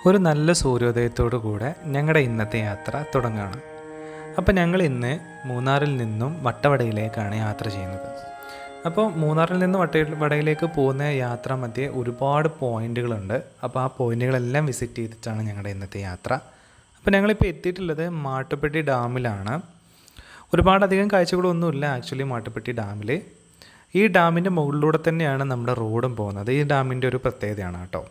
ഒരു നല്ല സൂര്യോദയത്തോടു കൂടെ ഞങ്ങളുടെ ഇന്നത്തെ യാത്ര തുടങ്ങുകയാണ് അപ്പോൾ ഞങ്ങൾ ഇന്ന് മൂന്നാറിൽ നിന്നും വട്ടവടയിലേക്കാണ് യാത്ര ചെയ്യുന്നത് അപ്പോൾ മൂന്നാറിൽ നിന്ന് വട്ടവടയിലേക്ക് പോകുന്ന യാത്ര മധ്യേ ഒരുപാട് പോയിന്റുകളുണ്ട് അപ്പോൾ ആ പോയിന്റുകളെല്ലാം വിസിറ്റ് ചെയ്തിട്ടാണ് ഞങ്ങളുടെ ഇന്നത്തെ യാത്ര അപ്പോൾ ഞങ്ങളിപ്പോൾ എത്തിയിട്ടുള്ളത് മാട്ടുപ്പെട്ടി ഡാമിലാണ് ഒരുപാടധികം കാഴ്ചകളൊന്നുമില്ല ആക്ച്വലി മാട്ടുപ്പെട്ടി ഡാമിൽ ഈ ഡാമിൻ്റെ മുകളിലൂടെ തന്നെയാണ് നമ്മുടെ റോഡും പോകുന്നത് ഈ ഡാമിൻ്റെ ഒരു പ്രത്യേകതയാണ് കേട്ടോ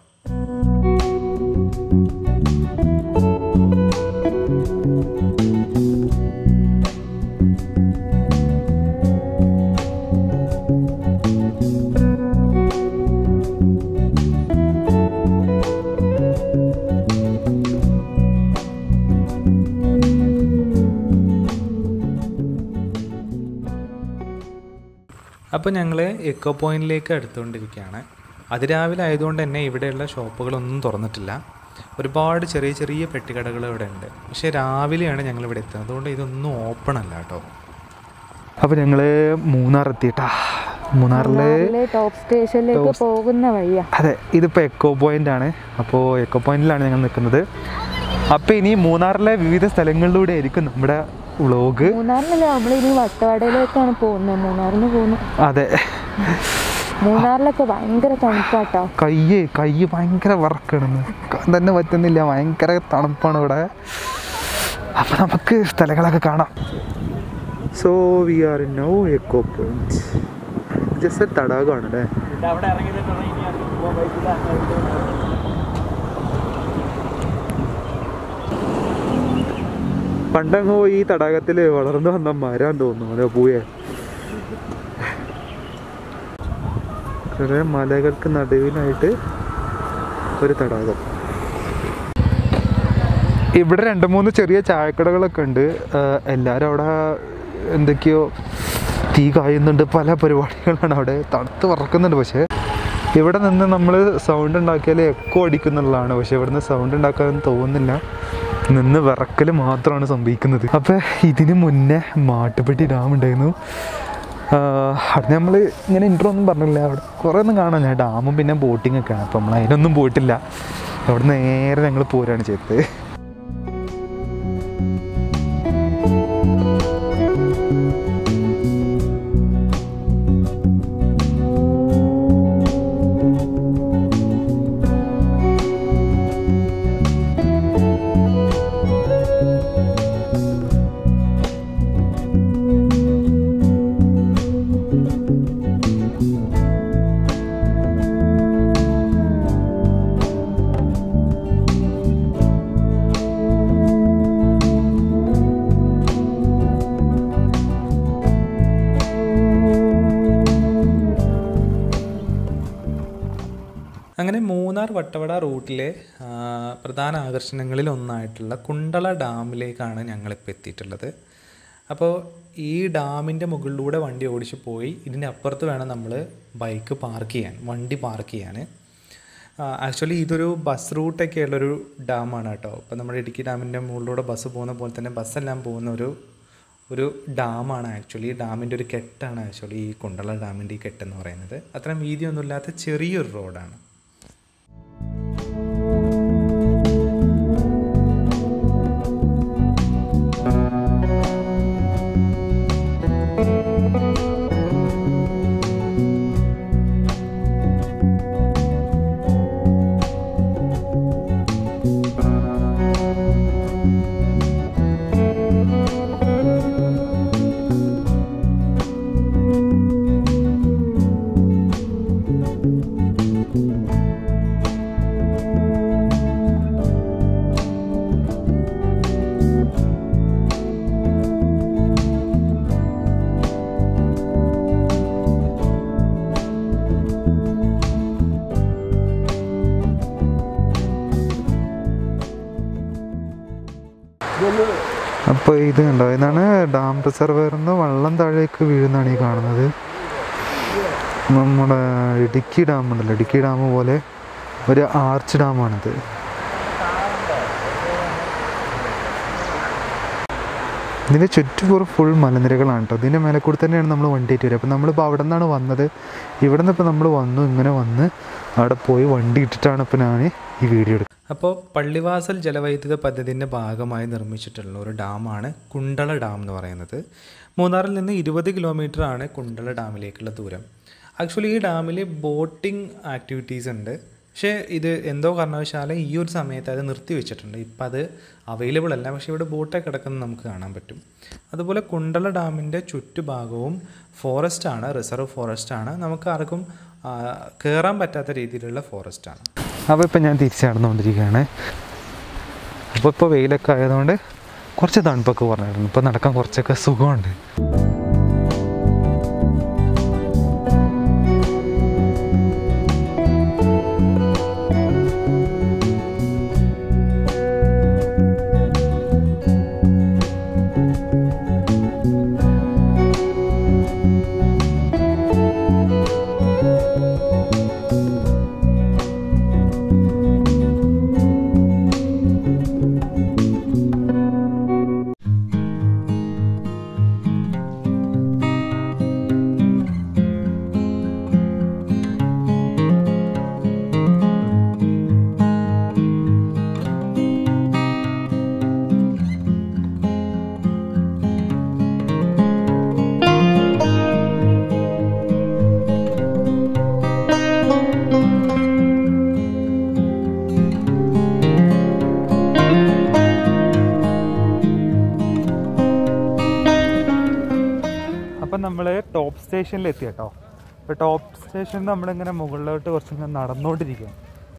അപ്പോൾ ഞങ്ങൾ എക്കോ പോയിന്റിലേക്ക് എടുത്തുകൊണ്ടിരിക്കുകയാണ് അതിരാവിലെ ആയതുകൊണ്ട് തന്നെ ഇവിടെയുള്ള ഷോപ്പുകളൊന്നും തുറന്നിട്ടില്ല ഒരുപാട് ചെറിയ ചെറിയ പെട്ടിക്കടകൾ ഇവിടെ ഉണ്ട് പക്ഷേ രാവിലെയാണ് ഞങ്ങൾ ഇവിടെ എത്തുന്നത് അതുകൊണ്ട് ഇതൊന്നും ഓപ്പൺ അല്ല കേട്ടോ അപ്പോൾ ഞങ്ങൾ മൂന്നാർ എത്തിയിട്ടാ മൂന്നാറിൽ മൂന്നാറിലെ ടോപ്പ് സ്റ്റേഷനിലേക്ക് പോകുന്ന വഴിയാ അതെ ഇതിപ്പോൾ എക്കോ പോയിന്റ് ആണ് അപ്പോൾ എക്കോ പോയിന്റിലാണ് ഞങ്ങൾ നിൽക്കുന്നത് അപ്പോൾ ഇനി മൂന്നാറിലെ വിവിധ സ്ഥലങ്ങളിലൂടെ ആയിരിക്കും നമ്മുടെ വ്ളോഗ് മൂന്നാറിലല്ലേ നമ്മളിനി വട്ടവടയിലേക്കാണ് പോകുന്നത് മൂന്നാറിന് പോകുന്നു അതെ മൂന്നാറിലൊക്കെ ഭയങ്കര തണുപ്പാട്ടോ കയ്യ് കയ്യ് ഭയങ്കര വറക്കണം തന്നെ പറ്റുന്നില്ല ഭയങ്കര തണുപ്പാണ് ഇവിടെ അപ്പം നമുക്ക് സ്ഥലങ്ങളൊക്കെ കാണാം so we are now echo point just തടാകമാണ് അല്ലേ പണ്ടങ്ങോ ഈ തടാകത്തിൽ വളർന്നു വന്ന മരം തോന്നുന്നു അതെ പൂയെ കുറേ മലകൾക്ക് നടുവിലായിട്ട് ഒരു തടാകം ഇവിടെ രണ്ട് മൂന്ന് ചെറിയ ചായക്കടകളൊക്കെ ഉണ്ട് ആഹ് എല്ലാവരും അവിടെ എന്തൊക്കെയോ തീ കായുന്നുണ്ട് പല പരിപാടികളാണ് അവിടെ തണുത്ത് വറക്കുന്നുണ്ട് പക്ഷേ ഇവിടെ നിന്ന് നമ്മൾ സൗണ്ട് ഉണ്ടാക്കിയാൽ എക്കോ അടിക്കുന്നുള്ളതാണ് പക്ഷേ ഇവിടുന്ന് സൗണ്ട് ഉണ്ടാക്കാൻ തോന്നുന്നില്ല നിന്ന് വിറക്കൽ മാത്രമാണ് സംഭവിക്കുന്നത് അപ്പോൾ ഇതിന് മുന്നേ മാട്ടുപ്പെട്ടി ഡാം ഉണ്ടായിരുന്നു ആഹ് അവിടെ നമ്മൾ ഇങ്ങനെ ഇൻട്രോ ഒന്നും പറഞ്ഞില്ല അവിടെ കുറേ ഒന്നും കാണാനില്ല ഡാമും പിന്നെ ബോട്ടിംഗ് ഒക്കെയാണ് അപ്പോൾ നമ്മൾ അതിനൊന്നും പോയിട്ടില്ല അവിടെ നേരെ ഞങ്ങൾ പോരാണ് ചെയ്തത് അങ്ങനെ മൂന്നാർ വട്ടവട റൂട്ടിലെ ആ, പ്രധാന ആകർഷണങ്ങളിൽ ഒന്നായിട്ടുള്ള കുണ്ടള ഡാമിലേക്കാണ് ഞങ്ങളിപ്പോൾ എത്തിയിട്ടുള്ളത് അപ്പോൾ ഈ ഡാമിൻ്റെ മുകളിലൂടെ വണ്ടി ഓടിച്ച് പോയി ഇതിൻ്റെ അപ്പുറത്ത് വേണം നമ്മൾ ബൈക്ക് പാർക്ക് ചെയ്യാൻ വണ്ടി പാർക്ക് ചെയ്യാൻ ആക്ച്വലി ഇതൊരു ബസ് റൂട്ടൊക്കെ ഉള്ളൊരു ഡാമാണ് കേട്ടോ അപ്പോൾ നമ്മുടെ ഇടുക്കി ഡാമിൻ്റെ മുകളിലൂടെ ബസ് പോകുന്ന പോലെ തന്നെ ബസ്സെല്ലാം പോകുന്ന ഒരു ഒരു ഡാമാണ് ആക്ച്വലി ഡാമിൻ്റെ ഒരു കെട്ടാണ് ആക്ച്വലി ഈ കുണ്ടള ഡാമിൻ്റെ ഈ കെട്ടെന്ന് പറയുന്നത് അത്രയും വീതിയൊന്നുമില്ലാത്ത ചെറിയൊരു റോഡാണ് അപ്പോൾ ഇത് കണ്ടോ ഇതാണ് ഡാം റിസർവറിൽ നിന്ന് വെള്ളം താഴേക്ക് വീഴുന്നതാണ് ഈ കാണുന്നത് നമ്മുടെ ഇടുക്കി ഡാം ഉണ്ടല്ലോ ഇടുക്കി ഡാം പോലെ ഒരു ആർച്ച് ഡാമാണിത് ഇതിൻ്റെ ചുറ്റുപുറം ഫുൾ മലനിരകളാണ് കേട്ടോ ഇതിൻ്റെ മേലെ കൂടി തന്നെയാണ് നമ്മൾ വണ്ടി ഇട്ട് വരിക അപ്പോൾ നമ്മളിപ്പോൾ അവിടെ നിന്നാണ് വന്നത് ഇവിടെ നിന്ന് ഇപ്പോൾ നമ്മൾ വന്നു ഇങ്ങനെ വന്ന് അവിടെ പോയി വണ്ടി ഇട്ടിട്ടാണ് ഇപ്പോൾ ഞാൻ ഈ വീഡിയോ എടുക്കുന്നത് അപ്പോൾ പള്ളിവാസൽ ജലവൈദ്യുത പദ്ധതിൻ്റെ ഭാഗമായി നിർമ്മിച്ചിട്ടുള്ള ഒരു ഡാമാണ് കുണ്ടള ഡാം എന്ന് പറയുന്നത് മൂന്നാറിൽ നിന്ന് ഇരുപത് കിലോമീറ്റർ ആണ് കുണ്ടള ഡാമിലേക്കുള്ള ദൂരം ആക്ച്വലി ഈ ഡാമിൽ ബോട്ടിംഗ് ആക്ടിവിറ്റീസ് ഉണ്ട് പക്ഷേ ഇത് എന്തോ കാരണവശാൽ ഈ ഒരു സമയത്ത് അത് നിർത്തി വെച്ചിട്ടുണ്ട് ഇപ്പം അത് അവൈലബിൾ അല്ല പക്ഷേ ഇവിടെ ബോട്ടൊക്കെ കിടക്കുന്നത് നമുക്ക് കാണാൻ പറ്റും അതുപോലെ കുണ്ടള ഡാമിൻ്റെ ചുറ്റുഭാഗവും ഫോറസ്റ്റാണ് റിസർവ് ഫോറസ്റ്റാണ് നമുക്ക് ആർക്കും ആ, കയറാൻ പറ്റാത്ത രീതിയിലുള്ള ഫോറസ്റ്റാണ് അപ്പോൾ ഇപ്പം ഞാൻ തിരിച്ച് നടന്നുകൊണ്ടിരിക്കുകയാണ് അപ്പോൾ ഇപ്പോൾ വെയിലൊക്കെ ആയതുകൊണ്ട് കുറച്ച് തണുപ്പൊക്കെ പറഞ്ഞിട്ടുണ്ട് ഇപ്പോൾ നടക്കാൻ കുറച്ചൊക്കെ സുഖമുണ്ട് അപ്പം നമ്മൾ ടോപ്പ് സ്റ്റേഷനിൽ എത്തി കേട്ടോ അപ്പോൾ ടോപ്പ് സ്റ്റേഷനിൽ നമ്മളിങ്ങനെ മുകളിലോട്ട് കുറച്ചിങ്ങനെ നടന്നുകൊണ്ടിരിക്കുകയാണ്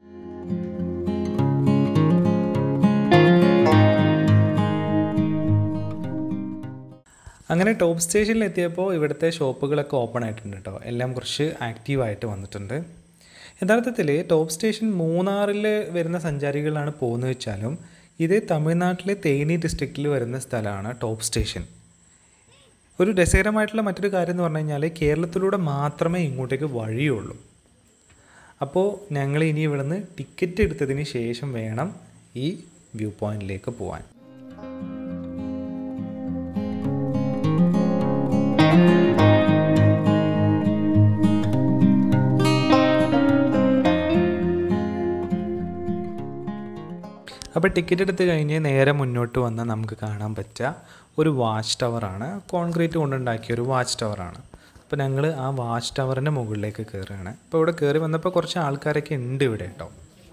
അങ്ങനെ ടോപ്പ് സ്റ്റേഷനിൽ എത്തിയപ്പോൾ ഇവിടുത്തെ ഷോപ്പുകളൊക്കെ ഓപ്പൺ ആയിട്ടുണ്ട് കേട്ടോ എല്ലാം കുറച്ച് ആക്റ്റീവായിട്ട് വന്നിട്ടുണ്ട് യഥാർത്ഥത്തിൽ ടോപ്പ് സ്റ്റേഷൻ മൂന്നാറിൽ വരുന്ന സഞ്ചാരികളാണ് പോകുന്നത് വെച്ചാലും ഇത് തമിഴ്നാട്ടിലെ തേനി ഡിസ്ട്രിക്റ്റിൽ വരുന്ന സ്ഥലമാണ് ടോപ്പ് സ്റ്റേഷൻ ഒരു രസകരമായിട്ടുള്ള മറ്റൊരു കാര്യം എന്ന് പറഞ്ഞു കഴിഞ്ഞാൽ കേരളത്തിലൂടെ മാത്രമേ ഇങ്ങോട്ടേക്ക് വഴിയുള്ളൂ അപ്പോൾ ഞങ്ങൾ ഇനി ഇവിടുന്ന് ടിക്കറ്റ് എടുത്തതിന് ശേഷം വേണം ഈ വ്യൂ പോയിന്റിലേക്ക് പോകാൻ അപ്പോൾ ടിക്കറ്റ് എടുത്ത് കഴിഞ്ഞ് നേരെ മുന്നോട്ട് വന്ന് നമുക്ക് കാണാൻ പറ്റുക ഒരു വാച്ച് ടവറാണ് കോൺക്രീറ്റ് കൊണ്ടുണ്ടാക്കിയ ഒരു വാച്ച് ടവറാണ് അപ്പോൾ ഞങ്ങൾ ആ വാച്ച് ടവറിൻ്റെ മുകളിലേക്ക് കയറുകയാണ് അപ്പോൾ ഇവിടെ കയറി വന്നപ്പോൾ കുറച്ച് ആൾക്കാരൊക്കെ ഉണ്ട് ഇവിടെ കേട്ടോ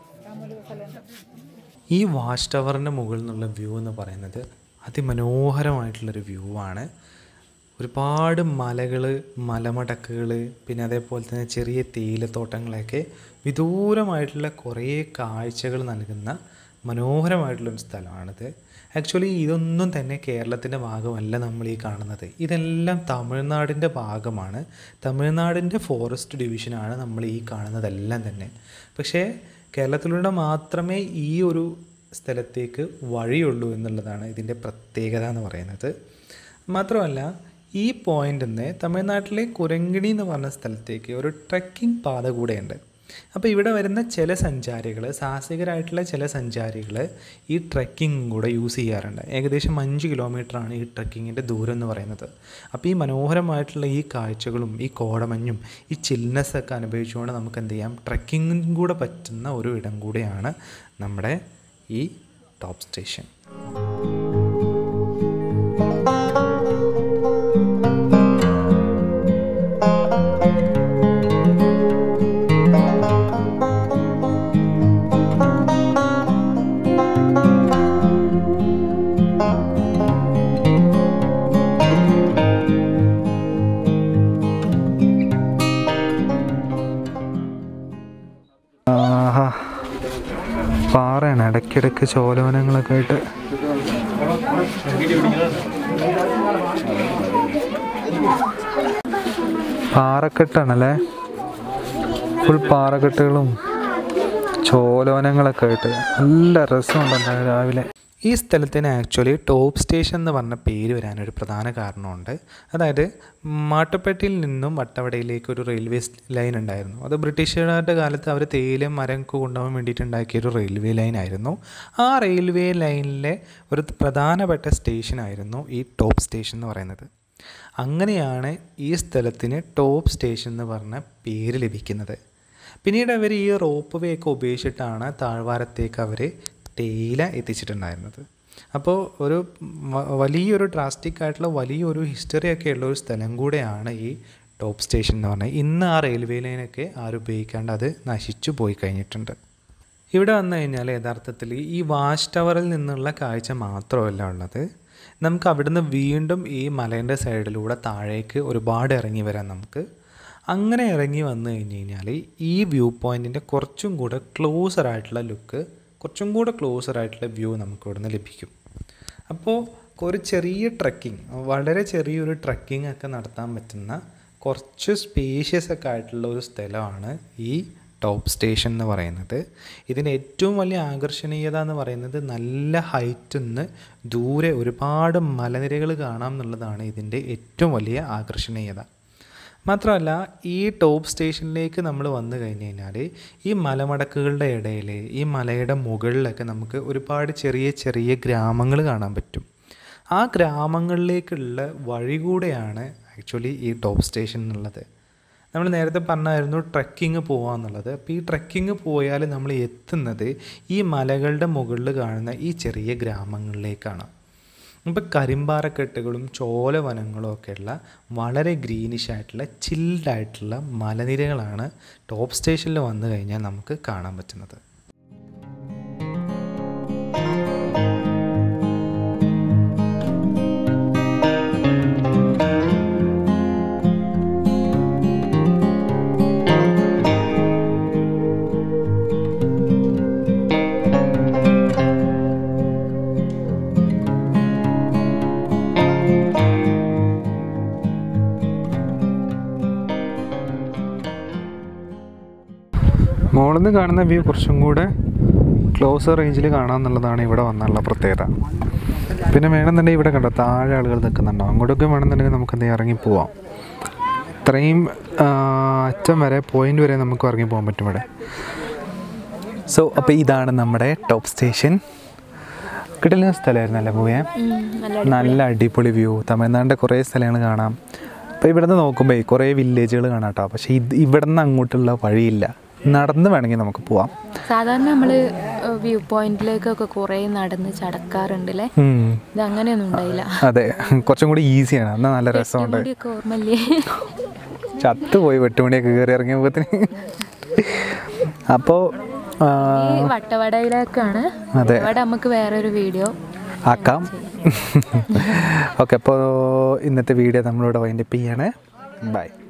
ഈ വാച്ച് ടവറിൻ്റെ മുകളിൽ നിന്നുള്ള വ്യൂ എന്ന് പറയുന്നത് അതിമനോഹരമായിട്ടുള്ളൊരു വ്യൂ ആണ് ഒരുപാട് മലകൾ മലമടക്കുകൾ പിന്നെ അതേപോലെ തന്നെ ചെറിയ തേയിലത്തോട്ടങ്ങളൊക്കെ വിദൂരമായിട്ടുള്ള കുറേ കാഴ്ചകൾ നൽകുന്ന മനോഹരമായിട്ടുള്ളൊരു സ്ഥലമാണിത് ആക്ച്വലി ഇതൊന്നും തന്നെ കേരളത്തിൻ്റെ ഭാഗമല്ല നമ്മൾ ഈ കാണുന്നത് ഇതെല്ലാം തമിഴ്നാടിൻ്റെ ഭാഗമാണ് തമിഴ്നാടിൻ്റെ ഫോറസ്റ്റ് ഡിവിഷനാണ് നമ്മൾ ഈ കാണുന്നതെല്ലാം തന്നെ പക്ഷേ കേരളത്തിലൂടെ മാത്രമേ ഈ ഒരു സ്ഥലത്തേക്ക് വഴിയുള്ളൂ എന്നുള്ളതാണ് ഇതിൻ്റെ പ്രത്യേകത എന്ന് പറയുന്നത് മാത്രമല്ല ഈ പോയിന്റിൽ നിന്ന് തമിഴ്നാട്ടിലെ കുരങ്കിണി എന്ന് പറഞ്ഞ സ്ഥലത്തേക്ക് ഒരു ട്രെക്കിംഗ് പാത കൂടെയുണ്ട് അപ്പോൾ ഇവിടെ വരുന്ന ചില സഞ്ചാരികൾ സാഹസികരായിട്ടുള്ള ചില സഞ്ചാരികൾ ഈ ട്രെക്കിംഗ് കൂടെ യൂസ് ചെയ്യാറുണ്ട് ഏകദേശം അഞ്ച് കിലോമീറ്ററാണ് ഈ ട്രെക്കിങ്ങിൻ്റെ ദൂരം എന്ന് പറയുന്നത് അപ്പോൾ ഈ മനോഹരമായിട്ടുള്ള ഈ കാഴ്ചകളും ഈ കോടമഞ്ഞും ഈ ചിൽനെസ് ഒക്കെ അനുഭവിച്ചുകൊണ്ട് നമുക്ക് എന്ത് ചെയ്യാം ട്രെക്കിങ്ങും കൂടെ പറ്റുന്ന ഒരു ഇടം കൂടെയാണ് നമ്മുടെ ഈ ടോപ്പ് സ്റ്റേഷൻ ആഹാ പാറയാണ് ഇടയ്ക്കിടയ്ക്ക് ചോലവനങ്ങളൊക്കെ ആയിട്ട് പാറക്കെട്ടാണല്ലേ ഫുൾ പാറക്കെട്ടുകളും ചോലോനങ്ങളൊക്കെ ആയിട്ട് നല്ല രസമുണ്ട് രാവിലെ ഈ സ്ഥലത്തിന് ആക്ച്വലി ടോപ്പ് സ്റ്റേഷൻ എന്ന് പറഞ്ഞ പേര് വരാനൊരു പ്രധാന കാരണമുണ്ട് അതായത് മാട്ടുപ്പെട്ടിയിൽ നിന്നും വട്ടവടയിലേക്ക് ഒരു റെയിൽവേ ലൈൻ ഉണ്ടായിരുന്നു അത് ബ്രിട്ടീഷുകാരുടെ കാലത്ത് അവർ തേയിലും മരം കൊണ്ടുപോകാൻ വേണ്ടിയിട്ട് ഉണ്ടാക്കിയ ഒരു റെയിൽവേ ലൈൻ ആയിരുന്നു ആ റെയിൽവേ ലൈനിലെ ഒരു പ്രധാനപ്പെട്ട സ്റ്റേഷനായിരുന്നു ഈ ടോപ്പ് സ്റ്റേഷൻ എന്ന് പറയുന്നത് അങ്ങനെയാണ് ഈ സ്ഥലത്തിന് ടോപ്പ് സ്റ്റേഷൻ എന്ന് പറഞ്ഞ പേര് ലഭിക്കുന്നത് പിന്നീട് അവർ ഈ റോപ്പ് വേ ഒക്കെ ഉപയോഗിച്ചിട്ടാണ് താഴ്വാരത്തേക്ക് അവർ തേയില എത്തിച്ചിട്ടുണ്ടായിരുന്നത് അപ്പോൾ ഒരു വ- വലിയൊരു ഡ്രാസ്റ്റിക് ആയിട്ടുള്ള വലിയൊരു ഹിസ്റ്ററി ഒക്കെ ഉള്ള ഒരു സ്ഥലം കൂടെയാണ് ഈ ടോപ്പ് സ്റ്റേഷൻ എന്ന് പറഞ്ഞാൽ ഇന്ന് ആ റെയിൽവേ ലൈനൊക്കെ ആരും ഉപയോഗിക്കാണ്ട് അത് നശിച്ചു പോയി കഴിഞ്ഞിട്ടുണ്ട് ഇവിടെ വന്നു കഴിഞ്ഞാൽ യഥാർത്ഥത്തിൽ ഈ വാച്ച് ടവറിൽ നിന്നുള്ള കാഴ്ച മാത്രമല്ല ഉള്ളത് നമുക്ക് അവിടുന്ന് വീണ്ടും ഈ മലേൻ്റെ സൈഡിലൂടെ താഴേക്ക് ഒരുപാട് ഇറങ്ങി വരാം നമുക്ക് അങ്ങനെ ഇറങ്ങി വന്നു കഴിഞ്ഞ് കഴിഞ്ഞാൽ ഈ വ്യൂ പോയിൻറ്റിൻ്റെ കുറച്ചും കൂടെ ക്ലോസർ ആയിട്ടുള്ള ലുക്ക് കുറച്ചും കൂടെ ക്ലോസർ ആയിട്ടുള്ള വ്യൂ നമുക്ക് ഇവിടുന്ന് ലഭിക്കും അപ്പോൾ ഒരു ചെറിയ ട്രക്കിംഗ് വളരെ ചെറിയൊരു ട്രക്കിംഗ് ഒക്കെ നടത്താൻ പറ്റുന്ന കുറച്ച് സ്പേഷ്യസ് ഒക്കെ ആയിട്ടുള്ള ഒരു സ്ഥലമാണ് ഈ ടോപ്പ് സ്റ്റേഷൻ എന്ന് പറയുന്നത് ഇതിന് ഏറ്റവും വലിയ ആകർഷണീയത എന്ന് പറയുന്നത് നല്ല ഹൈറ്റിൽ നിന്ന് ദൂരെ ഒരുപാട് മലനിരകൾ കാണാം എന്നുള്ളതാണ് ഇതിൻ്റെ ഏറ്റവും വലിയ ആകർഷണീയത മാത്രമല്ല ഈ ടോപ്പ് സ്റ്റേഷനിലേക്ക് നമ്മൾ വന്നു കഴിഞ്ഞ് കഴിഞ്ഞാൽ ഈ മലമടക്കുകളുടെ ഇടയിൽ ഈ മലയുടെ മുകളിലൊക്കെ നമുക്ക് ഒരുപാട് ചെറിയ ചെറിയ ഗ്രാമങ്ങൾ കാണാൻ പറ്റും ആ ഗ്രാമങ്ങളിലേക്കുള്ള വഴി കൂടെയാണ് ആക്ച്വലി ഈ ടോപ്പ് സ്റ്റേഷൻ എന്നുള്ളത് നമ്മൾ നേരത്തെ പറഞ്ഞായിരുന്നു ട്രക്കിങ് പോകാമെന്നുള്ളത് അപ്പോൾ ഈ ട്രക്കിങ് പോയാൽ നമ്മൾ എത്തുന്നത് ഈ മലകളുടെ മുകളിൽ കാണുന്ന ഈ ചെറിയ ഗ്രാമങ്ങളിലേക്കാണ് അപ്പോൾ കരിമ്പാറക്കെട്ടുകളും ചോലവനങ്ങളും ഒക്കെയുള്ള വളരെ ഗ്രീനിഷ് ആയിട്ടുള്ള ചിൽഡ് ആയിട്ടുള്ള മലനിരകളാണ് ടോപ്പ് സ്റ്റേഷനിൽ വന്നു കഴിഞ്ഞാൽ നമുക്ക് കാണാൻ പറ്റുന്നത് മുകളിൽ നിന്ന് കാണുന്ന വ്യൂ കുറച്ചും കൂടെ ക്ലോസർ റേഞ്ചിൽ കാണാമെന്നുള്ളതാണ് ഇവിടെ വന്നുള്ള പ്രത്യേകത പിന്നെ വേണമെന്നുണ്ടെങ്കിൽ ഇവിടെ കണ്ടോ താഴെ ആളുകൾ നിൽക്കുന്നുണ്ടോ അങ്ങോട്ടൊക്കെ വേണമെന്നുണ്ടെങ്കിൽ നമുക്ക് എന്തെങ്കിലും ഇറങ്ങി പോവാം ഇത്രയും ആ, അറ്റം വരെ പോയിന്റ് വരെ നമുക്ക് ഇറങ്ങി പോകാൻ പറ്റും ഇവിടെ സോ അപ്പോൾ ഇതാണ് നമ്മുടെ ടോപ്പ് സ്റ്റേഷൻ കിട്ടുന്ന സ്ഥലമായിരുന്നല്ലേ പോയേ നല്ല നല്ല അടിപൊളി വ്യൂ തമിഴ്നാടിൻ്റെ കുറേ സ്ഥലങ്ങൾ കാണാം അപ്പോൾ ഇവിടുന്ന് നോക്കുമ്പോൾ കുറേ വില്ലേജുകൾ കാണാം കേട്ടോ പക്ഷേ ഇത് ഇവിടുന്ന് അങ്ങോട്ടുള്ള വഴിയില്ല നടന്ന് വേണമെങ്കിൽ നമുക്ക് പോവാം സാധാരണ നമ്മള് വ്യൂ പോയിന്റിലേക്കൊക്കെ കുറേ നടന്ന് ചടക്കാറുണ്ട് അല്ലേ ഉം. ഇത് അങ്ങനെയൊന്നും ഉണ്ടായില്ല അതെ കുറച്ചും കൂടി ഈസിയാണ് എന്നാൽ നല്ല രസമുണ്ട് മുടിയൊക്കെ ഓർമ്മല്ലേ ചത്തുപോയി വെട്ടുമണിയൊക്കെ കയറി ഇറങ്ങിയപ്പോഴത്തേന് അപ്പോൾ ഈ വട്ടവടയിലേക്കാണ് അതെ. ഇവിടെ നമുക്ക് വേറൊരു വീഡിയോ ആക്കാം ഓക്കെ അപ്പോൾ ഇന്നത്തെ വീഡിയോ നമ്മളിവിടെ വൈൻഡപ്പ് ചെയ്യാണ് ബൈ